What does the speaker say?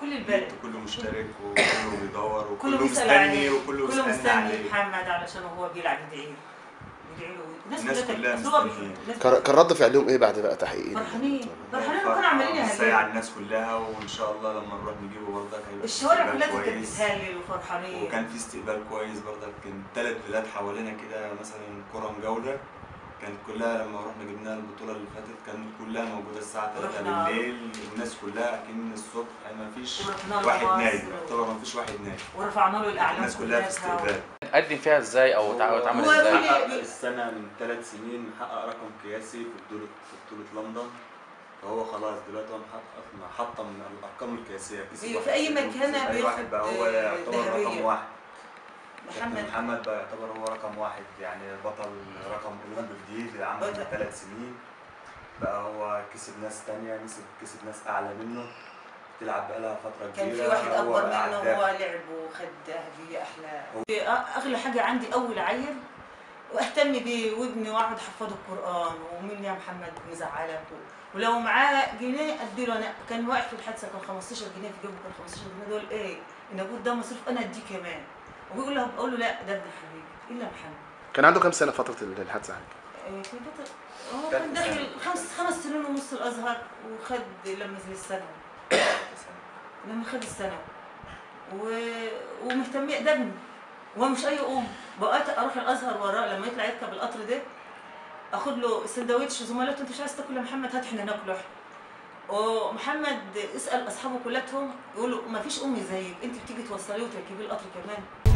كل البلد كله مشترك وكله بيدور كله وكله بيسال مستني عليه وكله كله مستني مستني عليه محمد علشان هو بيلعب يدعي له يدعي له الناس كلها كانت- هو مستنيين. الناس كان كان رد فعلهم ايه بعد بقى تحقيق فرحانين فرحانين وكانوا عمالين ازاي على يهللوا الناس كلها وان شاء الله لما نروح نجيبه برضك هيبقى الشوارع استقبال كلها كانت كويس. بتهلل وفرحانين وكان في استقبال كويس برضك كان ثلاث بلاد حوالينا كده مثلا كرة مجاولة كانت كلها لما رحنا جبنا البطولة اللي فاتت كانت كلها موجودة الساعة 3 ورحنا- بالليل الناس كلها أكن الصبح ما فيش ورحنا له واحد مصر. نايم يعتبر ما فيش واحد نايم ورفعنا له الاعلام الناس كلها في استقبال قدم فيها ازاي او تع- اتعمل هو ازاي كل- حقق السنة من ثلاث سنين حقق رقم قياسي في بطولة في بطولة لندن فهو خلاص دلوقتي هو محقق محطة من الأرقام القياسية كسب أيوة، في واحد أي صفر مكان وكسب أي واحد بقى هو بياخد، يعتبر آه، رقم ذهبية. واحد كابتن محمد محمد بقى يعتبر هو رقم واحد يعني بطل رقم أولمبي جديد عمل بطل. من ثلاث سنين بقى هو كسب ناس تانية كسب كسب ناس أعلى منه بتلعب بقالها فترة كان كبيرة في واحد هو اكبر بقى منه هداف. وهو لعب وخد ذهبيه احلى اغلى حاجه عندي اول عيل واهتم بيه وابني واقعد احفظه القران ومين يا محمد مزعلك و- ولو معاه جنيه اديله انا كان واقف في الحادثه كان 15 جنيه في جيبه كان 15 جنيه دول ايه ان ابوه ده مصروف انا اديه كمان وبيقول له بقول له لا ده ابن حبيبي الا محمد كان عنده كام سنه فتره الحادثه يعني إيه، في فترة هو كان داخل خمس خمس سنين ونص الازهر وخد لما نزل الثانوي لما خد الثانوي و... ومهتمية ده ابني وهو مش اي ام بقيت اروح الازهر وراه لما يطلع يركب القطر ده اخد له سندوتش زملاته انت مش عايز تاكل يا محمد هات احنا ناكله احنا ومحمد اسال اصحابه كلهم يقولوا ما فيش ام زيك انت بتيجي توصليه وتركبيه القطر كمان